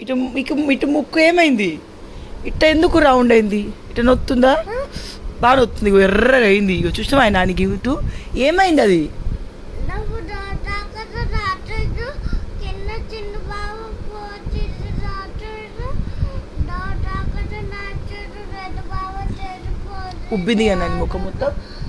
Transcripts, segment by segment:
ఇటు ఇటు ఇటు ముక్కు ఏమైంది ఇట్ట ఎందుకు రౌండ్ అయింది ఇట నొత్తుందా బాగా నొత్తుంది ఇగో ఎర్రగా అయింది ఇగో చూసినావా నానికి ఇటు ఏమైంది అది నాకు దాకా రాత్రి చిన్న చిన్న బాబు పోతుంది రాత్రి దాకా నాచుడు రెండు బాబు తెలిపోదు ఉబ్బింది కదా నాని ముఖం మొత్తం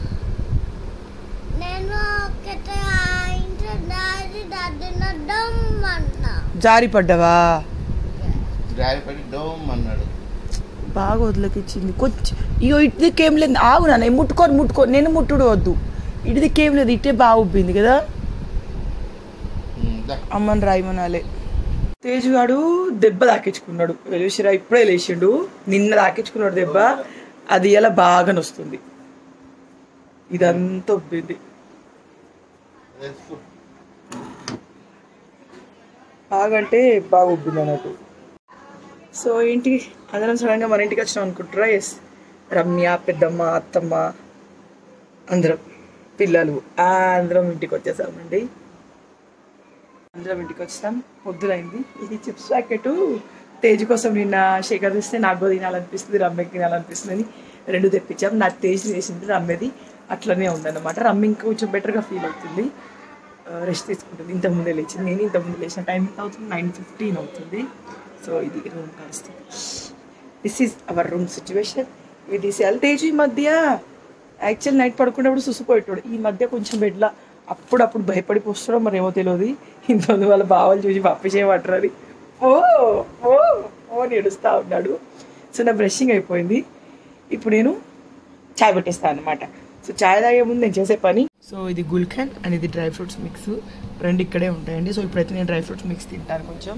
నేను ఒకటి ఇంట్లో దాడి దద్దినడ్డం అన్నా జారి పడ్డావా డ్రైవ్ పడి డోమ్ అన్నాడు బాగా వదిలేకిచ్చింది కొంచెం ఇగో ఇటు దిక్కేం లేదు ఆగు నాన్న ముట్టుకొని ముట్టుకో నేను ముట్టుడు వద్దు ఇటు దిక్కేం లేదు ఇటే బాగా ఉబ్బింది కదా ఉమ్, దా. అమ్మని రాయమనాలే తేజు గాడు దెబ్బ తాకించుకున్నాడు వెలుసిరా ఇప్పుడే లేచిండు నిన్న తాకించుకున్నాడు దెబ్బ అది ఇలా బాగా నొస్తుంది ఇదంతా ఉబ్బింది తెలుసు. బాగా అంటే బాగా ఉబ్బింది అన్నట్టు సో ఏంటి అందరం సడన్గా మన ఇంటికి వచ్చినాం అనుకుంటారా ఎస్ రమ్య పెద్దమ్మ అత్తమ్మ అందరం పిల్లలు అందరం ఇంటికి వచ్చేసామండి అందరం ఇంటికి వచ్చాం పొద్దునైంది ఇది చిప్స్ ప్యాకెట్ తేజ్ కోసం నిన్న శేఖర్ తెస్తే నాకు కూడా తినాలనిపిస్తుంది రమ్యకి తినాలనిపిస్తుంది అని రెండు తెప్పించాం నాకు తేజ్ చేసింది రమ్యది అట్లనే ఉందన్నమాట రమ్య ఇంకా కొంచెం బెటర్గా ఫీల్ అవుతుంది రెస్ట్ తీసుకుంటుంది ఇంత ముందే లేచింది నేను ఇంత ముందు లేచిన టైం ఎంత అవుతుంది నైన్ ఫిఫ్టీన్ అవుతుంది సో ఇది రూమ్ కాస్తుంది this is our room situation ఇది తీసేయాలి తేజ్ ఈ మధ్య యాక్చువల్ నైట్ పడుకునేప్పుడు సుసుపోయేటోడు ఈ మధ్య కొంచెం బెడ్లా అప్పుడప్పుడు భయపడిపోస్తాడో మరి ఏమో తెలియదు ఇంతమంది వాళ్ళ బావలు చూసి పంపించేయమంటారు అది ఓ ఓ ఓ అని ఏడుస్తూ ఉన్నాడు సో నా బ్రషింగ్ అయిపోయింది ఇప్పుడు నేను చాయ్ పెట్టేస్తాను అనమాట సో చాయ్ తాగే ముందు నేను చేసే పని సో ఇది గుల్ఖన్ అండ్ ఇది డ్రై ఫ్రూట్స్ మిక్స్ రెండు ఇక్కడే ఉంటాయండి సో ఇప్పుడైతే నేను డ్రై ఫ్రూట్స్ మిక్స్ తింటాను కొంచెం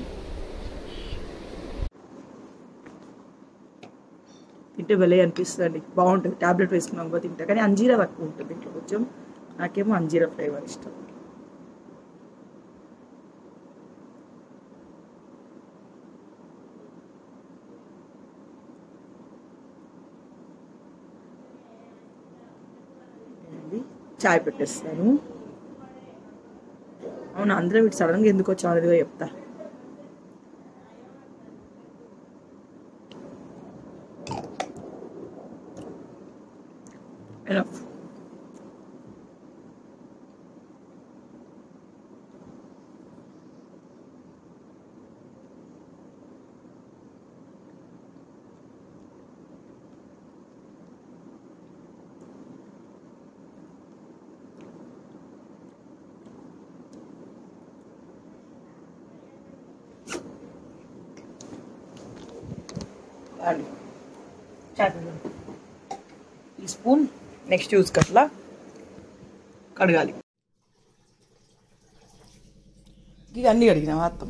తింటే భలే అనిపిస్తుంది అండి బాగుంటుంది టాబ్లెట్ వేసుకున్నాం కూడా తింటా కానీ అంజీరా తక్కువ ఉంటుంది ఇంట్లో కొంచెం నాకేమో అంజీరా ఫ్లేవర్ ఇష్టం అండి చాయ్ పెట్టేస్తాను అవును అందరం ఇటు సడన్గా ఎందుకు వచ్చాము అనేది కూడా చెప్తా Enough. అండి చేపలు ఈ స్పూన్ నెక్స్ట్ యూస్ కట్లా కడగాలి ఇది అన్ని కడిగినా అత్తమ్మ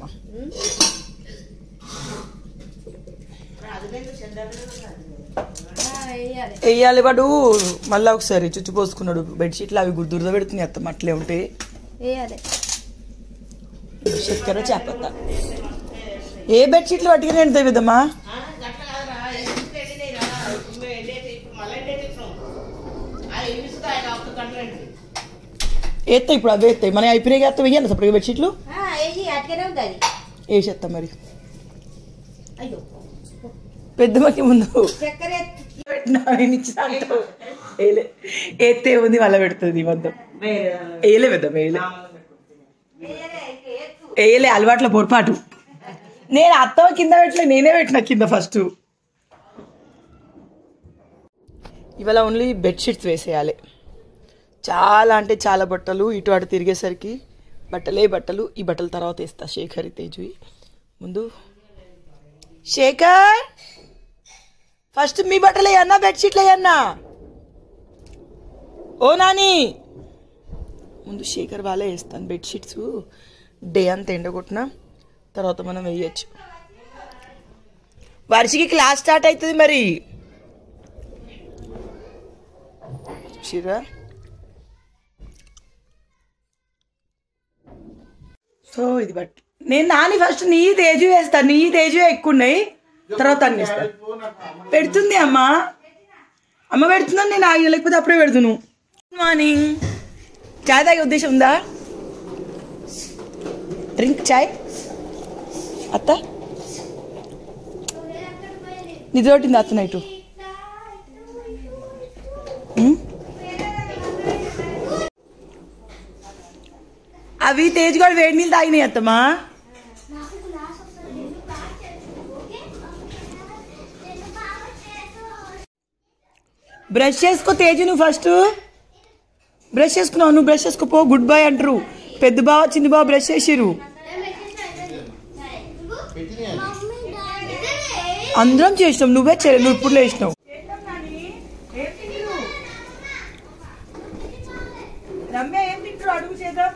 వెయ్యాలి వాడు మళ్ళీ ఒకసారి చుచ్చు పోసుకున్నాడు బెడ్షీట్లు అవి దురద పెడుతుంది అత్తమ్మ అట్లే ఉంటే వేయాలి చక్కెర చేపత్త ఏ బెడ్షీట్లు పట్టుకుని నేను తెవిద్దమ్మా ఎత్తా ఇప్పుడు అవే ఎత్తాయి మన అయిపోయినాయి కదా వెయ్యాలి సపరేట్ బెడ్షీట్లు వేసి అట్లనే ఉంటుంది వేసేస్తా మరి అయ్యో పెద్దమ్మకి ముందు చక్కెర పెట్టినా నేను ఇచ్చిన అంటావు. ఏలే ఎత్తే ఉంది మళ్ళీ పెడుతుంది వద్దాం వేయలే పెద్దాం వేయలే వేయలే అలవాట్ల పొరపాటు నేను అత్తమ్మ కింద పెట్టలే నేనే పెట్టిన కింద ఫస్ట్ ఇవాళ ఓన్లీ బెడ్షీట్స్ వేసేయాలి చాలా అంటే చాలా బట్టలు ఇటు అటు తిరిగేసరికి బట్టలే బట్టలు ఈ బట్టల తర్వాత వేస్తా శేఖర్ తేజువి ముందు శేఖర్ ఫస్ట్ మీ బట్టలు వేయన్నా బెడ్షీట్లు వేయన్నా ఓ నాని ముందు శేఖర్ వాళ్ళే వేస్తాను బెడ్షీట్స్ డే అంతా ఎండగొట్టిన తర్వాత మనం వేయచ్చు వర్షికి క్లాస్ స్టార్ట్ అవుతుంది మరి చూసిరా సో ఇది బట్ నేను నాని ఫస్ట్ నీ తేజు వేస్తా నీ తేజు ఎక్కువ ఉన్నాయి తర్వాత అన్ని వేస్తా పెడుతుంది అమ్మ అమ్మ పెడుతుందని నేను ఆగిన లేకపోతే అప్పుడే పెడుతును గుడ్ మార్నింగ్ చాయ్ తాగే ఉద్దేశం ఉందా డ్రింక్ చాయ్ అత్త నిద్ర పట్టింది అత్త నైటు ఉమ్? అవి తేజ్ గారు వేడి నీళ్ళు తాగినాయి అత్తమ్మా నాకు గ్లాస్ వస్తుంది నేను ప్యాక్ చేస్తాను ఓకే నేను బాగా చేస్తాను బ్రష్ చేసుకో తేజు నువ్వు ఫస్ట్ బ్రష్ చేసుకున్నావు నువ్వు బ్రష్ చేసుకోపో గుడ్ బై అంటారు పెద్ద బావ చిన్న బావ బ్రష్ చేసిరు పెట్టినాయి మమ్మీ డాడీ అందరం చేసినాం నువ్వే చేయలేదు నువ్వు ఇప్పుడు లేచినావు రమ్య ఏం తింటారు అడుగు చేద్దాం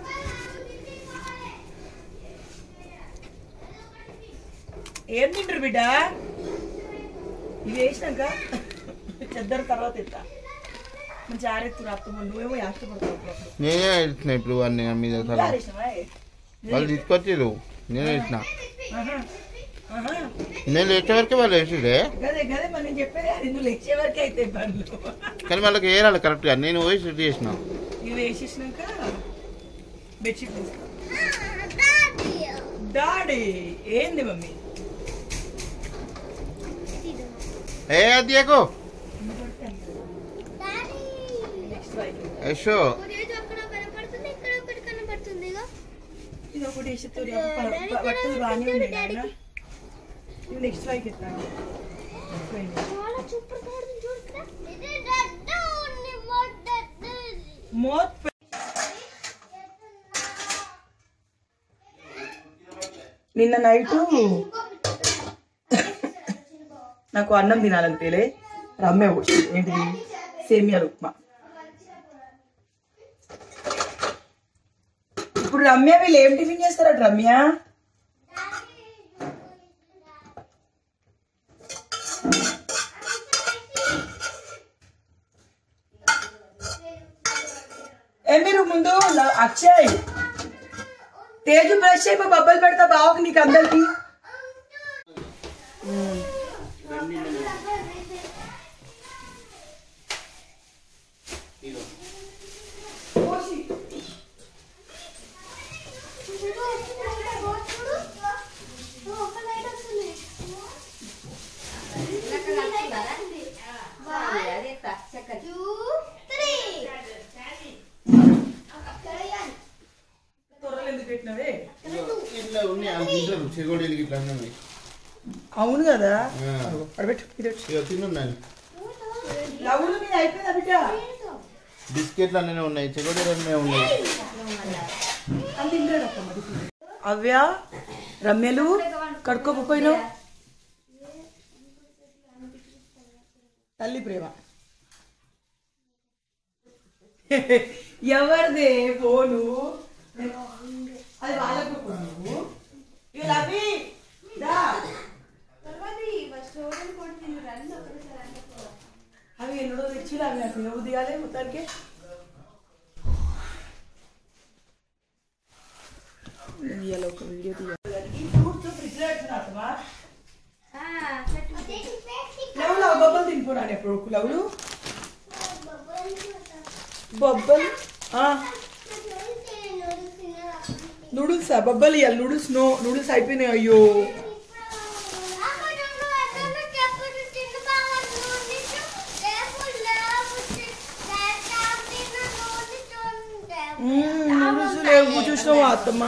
ఏం తింటారు బిడ్డ ఇవి వేసినాక చెద్దరు తర్వాత ఎత్తా మంచి ఆరెత్తు అత్తమ్మ నువ్వేమో యాష్టపడతావు అప్పుడప్పుడు. నేనే ఇచ్చిన ఇప్పుడు వాడిని నా మీద ఇంకా తల ఆరేసినావా? వాళ్ళు తీసుకొచ్చిరు నేనే ఇచ్చిన ఆహా. ఆహా. నేను లేచే వరకే వాళ్ళు వేసిడే గదే గదే మరి నేను చెప్పేది అది నువ్వు లెక్చే వరకే అయితే పనులు కానీ వాళ్ళకి వేయాలి కరెక్ట్గా నేను పోయి సెట్ చేసిన ఇవి వేసేసినాక బెడ్షీట్ తీసుకో డాడీ డాడీ ఏంది మమ్మీ ఏ అదియకు డాడీ నెక్స్ట్ వైపు యశో ఒకటి అక్కడ కనపడుతుంది ఇక్కడ ఒకటి కనపడుతుందిగా ఇది ఒకటి వేసి తోడి బట్టలు బాగానే ఉన్నాయి నాయన ఇవి నెక్స్ట్ వైపు ఎత్తాను చాలా సూపర్ గా ఉంది చూడు ఇక్కడ ఇది డడ్డు ఉంది మొడ్డడ్డు మోత్ పె- నిన్న నైటు నాకు అన్నం తినాలనిపించలే రమ్మే వచ్చింది ఏంటిది సేమియాలు ఉప్మా ఇప్పుడు రమ్య వీళ్ళు ఏం టిఫిన్ చేస్తారట రమ్య ఏ మీరు ముందు ల- అక్షయ్ తేజు బ్రష్ అయిపో బబ్బలు పెడతా బావకు నీకు అందరికి త్వరలో ఎందుకు పెట్టినవే ఇట్లా ఉన్నాయి ఆ గింజలు చెగోడీలు ఇట్లా ఉన్నాయి అవును కదా ఆ. అడబెట్టు ఇది పెట్టు. ఇక తిన్నాను లవ్వులు మీద అయిపోయిందా బిడ్డ బిస్కెట్లు అన్నీ ఉన్నాయి చెగోడీలు అన్నీ ఉన్నాయి అవ్య రమ్యలు కడుక్కోకపోయినావు తల్లి ప్రేమ ఎవరిదే ఫోను అది వాళ్ళకు ఫోన్ నువ్వు ఇక రవి దా అవి ఎన్నడో తెచ్చి అవి నాకు తినబుద్ధి కాలే మొత్తానికి ఇవాళ ఒక వీడియో తీయాలి ఫ్రూట్స్ ఫ్రిడ్జ్లో పెట్టుకున్నా లవ్లు ఆ బొబ్బలు తినిపోరాడు ఎప్పుడు లవ్లు బొబ్బలు నూడిల్స్ బొబ్బలు ఇవ్వాలి నూడిల్స్ నో నూడిల్స్ అయిపోయినాయి అయ్యో నూడిల్స్ లేవు చూసినావా అత్తమ్మ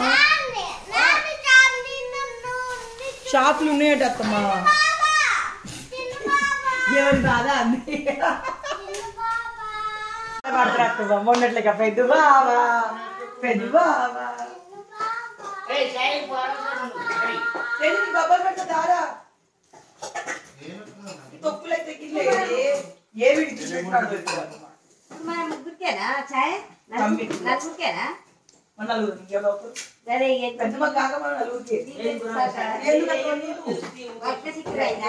షాపులు ఉన్నాయట అత్తమ్మ ఎవరి బాధ అంది పడతారు అత్తమ్మ మొన్నట్లేక పెద్ద బావా పెద్ద బావా ఏంటి నీ బొబ్బలు పెడతా దారా తొక్కులైతే గిట్లే ఏ వీడికి పెట్టాడు పెట్టుకోవాలి మన ముగ్గురికేనా ఛాయ్ తమ్మి. నలుగురికేనా మన నలుగురు ఇంకెవరో ఒకరు. సరే ఇక పెద్ద మగ కాక మన నలుగురికి ఎందుకు అట్లా నీళ్ళు? ఒక్క సిక్కురైనా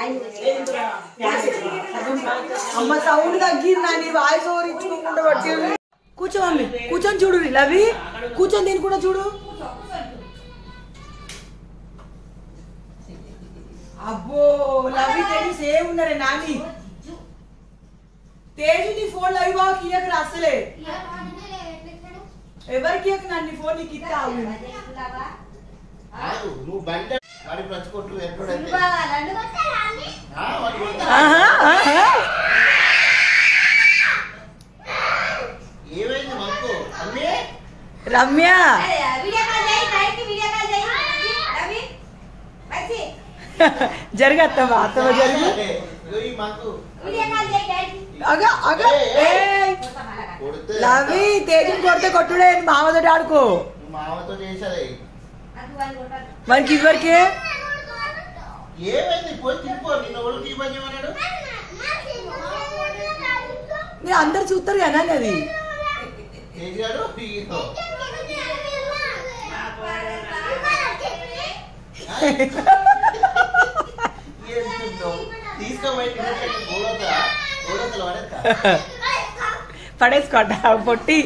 అమ్మ సౌండ్ తగ్గిందా నీ వాయిస్ ఓవర్ ఇచ్చుకోకుండా పట్టి కూర్చో మమ్మీ కూర్చొని చూడు లవి కూర్చొని దీన్ని కూడా చూడు అబ్బో లవి తేజు సేమ్ ఉన్నారే నాని తేజు నీ ఫోన్ లవి బాగా కీయకరా అసలే ఎవరికి ఇయ్యకు నా నీ ఫోన్ నీకు ఇస్తా ఆగు. కాదు, నువ్వు బయట వాడి ప్రతి కొట్టు ఎప్పుడైతే నన్ను ఆ, వాడు కొడతాడు. ఆ? రమ్య అరే, వీడియో కాల్ చేయి నైట్ వీడియో కాల్ చేయి రవి మంచి జరిగి అత్తమ్మ అత్తమ్మ జరిగి ఇగో ఈ మాకు వీడియో కాల్ చేయి నైట్ అగ అగ ఏయ్. కొడితే లవి తేజం కొడితే కొట్టుడే మామతోటి ఆడుకో నువ్వు మామతో చేసేది అది వాళ్ళు కొట్టాలి మనకి ఇవ్వరికే ఏమైంది పోయి తిరిగిపో నిన్న ఒళ్ళు ఇవ్వని ఏమన్నాడు మీరు అందరు చూస్తారు కదా అది చేసాడు ఇగో. ఏంటుందో? తీసుకోపోయి తిరిగి గోడవుతా గోడవుతలు పడేస్తా పడేసుకోట పొట్టి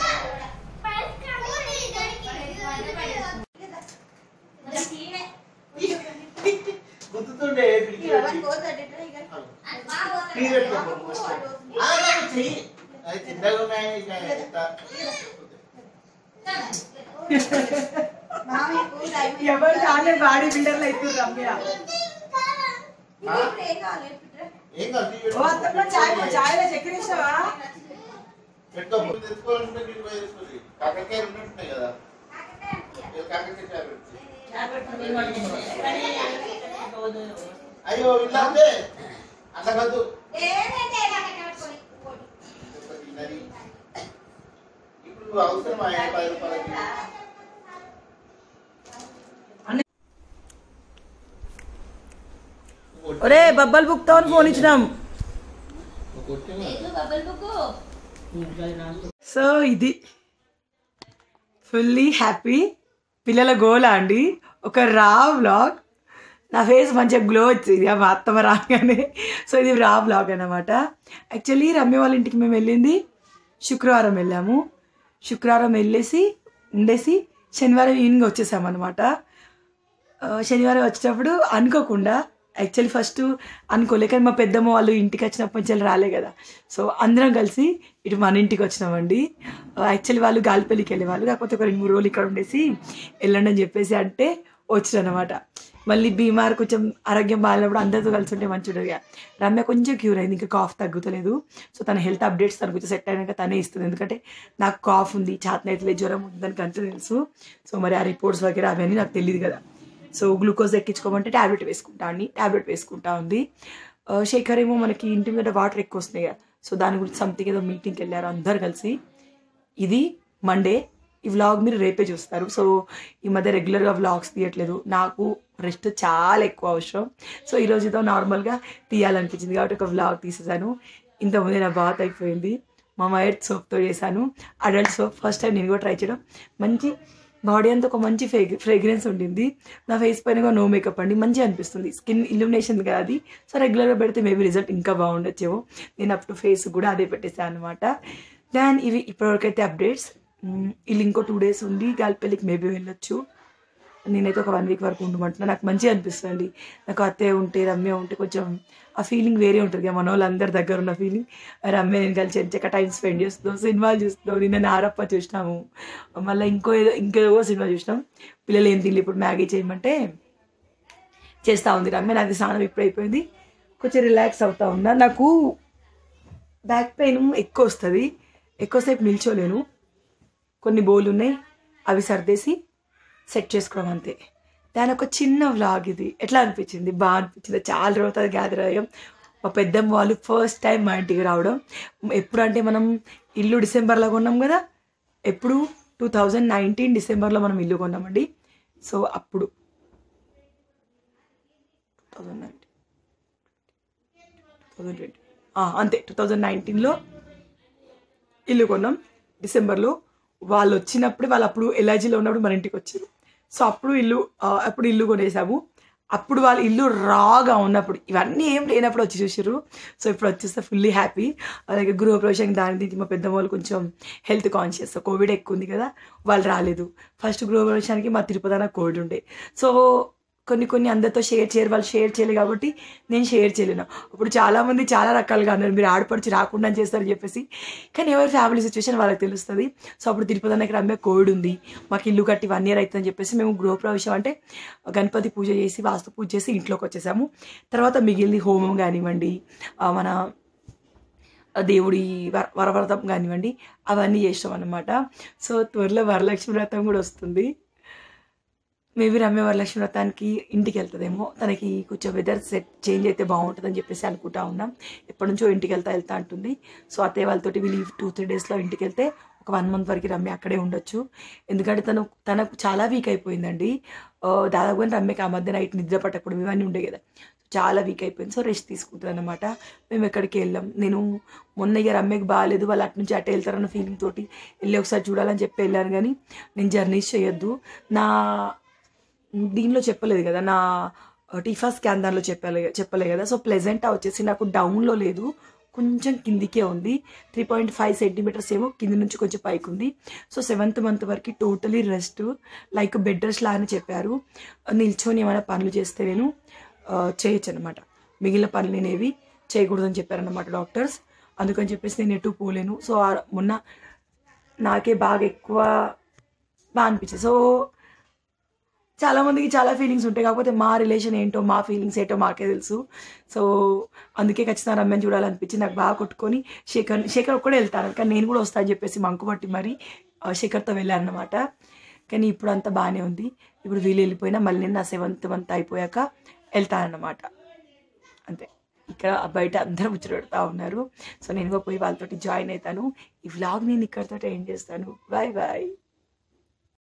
గుర్తుండే పిడికి పెట్టి. నీ పెట్టుకో. అలాగే చెయ్యి అది చిన్నగా ఉన్నాయి ఇక ఎంత. ఎవరు చాలే బాడీ బిల్డర్లు అవుతుంది రమ్య ఏం కాదు తీ ఓ అత్తమ్మ చాయ్ చాయ్లో చక్కెర ఇస్తావా పెట్టుకో ముందు తెచ్చుకోవాలంటే నీకు పోయి తెచ్చుకోవాలి కాకరకాయ రెండు ఉంటున్నాయి కదా ఇది కాకరకాయ చాయ్ పెట్టు. అయ్యో ఇట్లా అంతే అట్లా కాదు తిన్నది. ఇప్పుడు అవసరం ఆయన పది రూపాయలకి ఒరే బబ్బల్ బుక్ తో ఫోన్ ఇచ్చినాం సో ఇది ఫుల్లీ హ్యాపీ పిల్లల గోలా అండి ఒక రా వ్లాగ్ నా ఫేస్ మంచిగా గ్లో వచ్చింది మా అత్తమ్మ రాగానే సో ఇది రా వ్లాగ్ అనమాట యాక్చువల్లీ రమ్య వాళ్ళ ఇంటికి మేము వెళ్ళింది శుక్రవారం వెళ్ళాము శుక్రవారం వెళ్ళేసి ఉండేసి శనివారం ఈవినింగ్ వచ్చేసామన్నమాట ఆ, శనివారం వచ్చేటప్పుడు అనుకోకుండా యాక్చువల్లీ ఫస్ట్ అనుకోలే కానీ మా పెద్దమ్మ వాళ్ళు ఇంటికి వచ్చినప్పటి నుంచి రాలే కదా సో అందరం కలిసి ఇటు మన ఇంటికి వచ్చినామండి యాక్చువల్లీ వాళ్ళు గాలిపల్లికి వెళ్ళేవాళ్ళు కాకపోతే ఒక రెండు మూడు రోజులు ఇక్కడ ఉండేసి వెళ్ళండి అని చెప్పేసి అంటే వచ్చిరనమాట మళ్ళీ బీమార్ కొంచెం ఆరోగ్యం బాగాలేనప్పుడు అందరితో కలిసి ఉంటే మంచి ఉంటుంది కదా. రమ్య కొంచెం క్యూర్ అయింది ఇంకా కాఫ్ తగ్గుతలేదు సో తన హెల్త్ అప్డేట్స్ తన కొంచెం సెట్ అయినాక తనే ఇస్తుంది ఎందుకంటే నాకు కాఫ్ ఉంది చేతనైతే జ్వరం ఉందని కంటే తెలుసు సో మరి ఆ రిపోర్ట్స్ వగేరా అవన్నీ నాకు తెలియదు కదా సో గ్లూకోజ్ ఎక్కించుకోమంటే ట్యాబ్లెట్ వేసుకుంటా అండి ట్యాబ్లెట్ వేసుకుంటా ఉంది ఆ, శేఖర్ ఏమో మనకి ఇంటి మీద వాటర్ ఎక్కువ వస్తున్నాయి కదా సో దాని గురించి సంథింగ్ ఏదో మీటింగ్కి వెళ్ళారు అందరు కలిసి ఇది మండే ఈ వ్లాగ్ మీరు రేపే చూస్తారు సో ఈ మధ్య రెగ్యులర్గా వ్లాగ్స్ తీయట్లేదు నాకు రెస్ట్ చాలా ఎక్కువ అవసరం సో ఈరోజు ఏదో నార్మల్గా తీయాలనిపించింది కాబట్టి ఒక వ్లాగ్ తీసేసాను ఇంతకుముందే నా బాత్ అయిపోయింది మా మయర్ సోప్తో చేశాను అడల్ట్ సోప్ ఫస్ట్ టైం నేను కూడా ట్రై చేయడం మంచి బాడీ అంతా ఒక మంచి ఫ్రే ఫ్రేగ్రెన్స్ ఉండింది నా ఫేస్ పైన కూడా నో మేకప్ అండి మంచిగా అనిపిస్తుంది స్కిన్ ఇల్యూమినేషన్ కదా అది సో రెగ్యులర్గా పెడితే మేబీ రిజల్ట్ ఇంకా బాగుండొచ్చేమో నేను అప్ టు ఫేస్ కూడా అదే పెట్టేసాను అనమాట దాన్ ఇవి ఇప్పటివరకైతే అప్డేట్స్ వీళ్ళు ఇంకో టూ డేస్ ఉండి గాలిపల్లికి మేబీ వెళ్ళొచ్చు నేనైతే ఒక వన్ వీక్ వరకు ఉండమంటున్నా నాకు మంచిగా అనిపిస్తుంది నాకు అత్తయ్య ఉంటే రమ్య ఉంటే కొంచెం ఆ ఫీలింగ్ వేరే ఉంటుంది కదా మన వాళ్ళందరి దగ్గర ఉన్న ఫీలింగ్ రమ్య నేను కలిసి ఎంచక్క టైం స్పెండ్ చేస్తున్నాం సినిమాలు చూస్తున్నాం నిన్న నారప్ప చూసినాము మళ్ళీ ఇంకో ఏదో ఇంకేదో సినిమా చూసినాం పిల్లలు ఏం తినలేదు ఇప్పుడు మ్యాగీ చేయమంటే చేస్తూ ఉంది రమ్య నాది స్నానం ఇప్పుడు అయిపోయింది కొంచెం రిలాక్స్ అవుతా ఉన్నా నాకు బ్యాక్ పెయిన్ ఎక్కువ వస్తుంది ఎక్కువసేపు నిల్చోలేను కొన్ని బోలు ఉన్నాయి అవి సర్దేసి సెట్ చేసుకోవడం అంతే దాని ఒక చిన్న వ్లాగ్ ఇది ఎట్లా అనిపించింది బాగా అనిపించింది చాలా రోజులు గ్యాదర్ అయ్యాం మా పెద్దమ్మ వాళ్ళు ఫస్ట్ టైం మా ఇంటికి రావడం ఎప్పుడు అంటే మనం ఇల్లు డిసెంబర్లో కొన్నాం కదా ఎప్పుడు టూ థౌజండ్ నైన్టీన్ డిసెంబర్లో మనం ఇల్లు కొన్నామండి సో అప్పుడు two thousand nineteen two thousand twenty అంతే టూ థౌజండ్ నైన్టీన్లో ఇల్లు కొన్నాం డిసెంబర్లో వాళ్ళు వచ్చినప్పుడు వాళ్ళు అప్పుడు ఎల్ఐజీలో ఉన్నప్పుడు మన ఇంటికి వచ్చారు సో అప్పుడు ఇల్లు ఆ, అప్పుడు ఇల్లు కొనేసాము అప్పుడు వాళ్ళ ఇల్లు రాగా ఉన్నప్పుడు ఇవన్నీ ఏం లేనప్పుడు వచ్చి చూసారు సో ఇప్పుడు వచ్చేస్తే ఫుల్లీ హ్యాపీ అలాగే గృహప్రవేశం దాని దీనికి మా పెద్ద వాళ్ళు కొంచెం హెల్త్ కాన్షియస్ కోవిడ్ ఎక్కువ ఉంది కదా వాళ్ళు రాలేదు ఫస్ట్ గృహప్రవేశానికి మా తిరుపతి కోవిడ్ ఉండే సో కొన్ని కొన్ని అందరితో షేర్ చేయరు వాళ్ళు షేర్ చేయలేదు కాబట్టి నేను షేర్ చేయలేను అప్పుడు చాలామంది చాలా రకాలుగా అన్నారు మీరు ఆడపడిచి రాకుండా చేస్తారని చెప్పేసి కానీ ఎవరి ఫ్యామిలీ సిచ్యువేషన్ వాళ్ళకి తెలుస్తుంది సో అప్పుడు తిరుపతి అన్నకి రమ్మే కోవిడ్ ఉంది మాకు ఇల్లు కట్టి వన్ ఇయర్ అవుతుందని చెప్పేసి మేము గృహప్రవేశం అంటే గణపతి పూజ చేసి వాస్తు పూజ చేసి ఇంట్లోకి వచ్చేసాము తర్వాత మిగిలింది హోమం కానివ్వండి ఆ, మన ఆ దేవుడి వర- వరవ్రతం కానివ్వండి అవన్నీ చేస్తాం అనమాట సో త్వరలో వరలక్ష్మి వ్రతం కూడా వస్తుంది మేబీ రమ్య వరలక్ష్మి వ్రతానికి ఇంటికి వెళ్తుందేమో తనకి కొంచెం వెదర్ సెట్ చేంజ్ అయితే బాగుంటుందని చెప్పేసి అనుకుంటా ఉన్నాం ఎప్పటి నుంచో ఇంటికి వెళ్తా వెళ్తా అంటుంది సో అత్తయ్య వాళ్ళతోటి వీళ్ళు టూ త్రీ డేస్లో ఇంటికి వెళ్తే ఒక వన్ మంత్ వరకు రమ్య అక్కడే ఉండొచ్చు ఎందుకంటే తను తనకు చాలా వీక్ అయిపోయిందండి ఆ, దాదాపుగా రమ్యకి ఆ మధ్య నైట్ నిద్ర పట్టకూడదు ఇవన్నీ ఉండే కదా చాలా వీక్ అయిపోయింది సో రెస్ట్ తీసుకుంటుంది అనమాట మేము ఎక్కడికి వెళ్ళాం నేను మొన్న ఇక రమ్యకి బాగాలేదు వాళ్ళు అటు నుంచి అటే వెళ్తారన్న ఫీలింగ్ తోటి వెళ్ళి ఒకసారి చూడాలని చెప్పి వెళ్ళాను కానీ నేను జర్నీస్ చేయొద్దు నా దీనిలో చెప్పలేదు కదా నా టీఫా స్కాన్ దానిలో చెప్పలే చెప్పలే కదా సో ప్లెజెంట్ వచ్చేసి నాకు డౌన్లో లేదు కొంచెం కిందికే ఉంది త్రీ పాయింట్ ఫైవ్ సెంటీమీటర్స్ ఏమో కింది నుంచి కొంచెం పైకి ఉంది సో సెవెంత్ మంత్ వరకు totally rest like bed rest లాగానే చెప్పారు నిల్చొని ఏమైనా పనులు చేస్తే నేను ఆ, చేయొచ్చు అనమాట మిగిలిన పనులు నేనేవి చేయకూడదని చెప్పారన్నమాట డాక్టర్స్ అందుకని చెప్పేసి నేను ఎటు పోలేను సో ఆ- మొన్న నాకే బాగా ఎక్కువ బాగా అనిపించింది సో చాలా మందికి చాలా ఫీలింగ్స్ ఉంటాయి కాకపోతే మా రిలేషన్ ఏంటో మా ఫీలింగ్స్ ఏంటో మాకే తెలుసు సో అందుకే ఖచ్చితంగా రమ్యని చూడాలనిపించి నాకు బాగా కొట్టుకొని శేఖర్ శేఖర్ ఒక్కడే వెళ్తాను కానీ నేను కూడా వస్తాను చెప్పేసి మంకు పట్టి మరి ఆ, శేఖర్తో వెళ్ళాను అనమాట కానీ ఇప్పుడు అంతా బాగానే ఉంది ఇప్పుడు వీళ్ళు వెళ్ళిపోయినా మళ్ళీ నేను నా సెవెంత్ మంత్ అయిపోయాక వెళ్తానన్నమాట అంతే ఇక్కడ బయట అందరూ ముచ్చట పెడతా ఉన్నారు సో నేను కూడా పోయి వాళ్ళతోటి జాయిన్ అవుతాను ఈ వ్లాగ్ నేను ఇక్కడితో ఎండ్ చేస్తాను బాయ్ బాయ్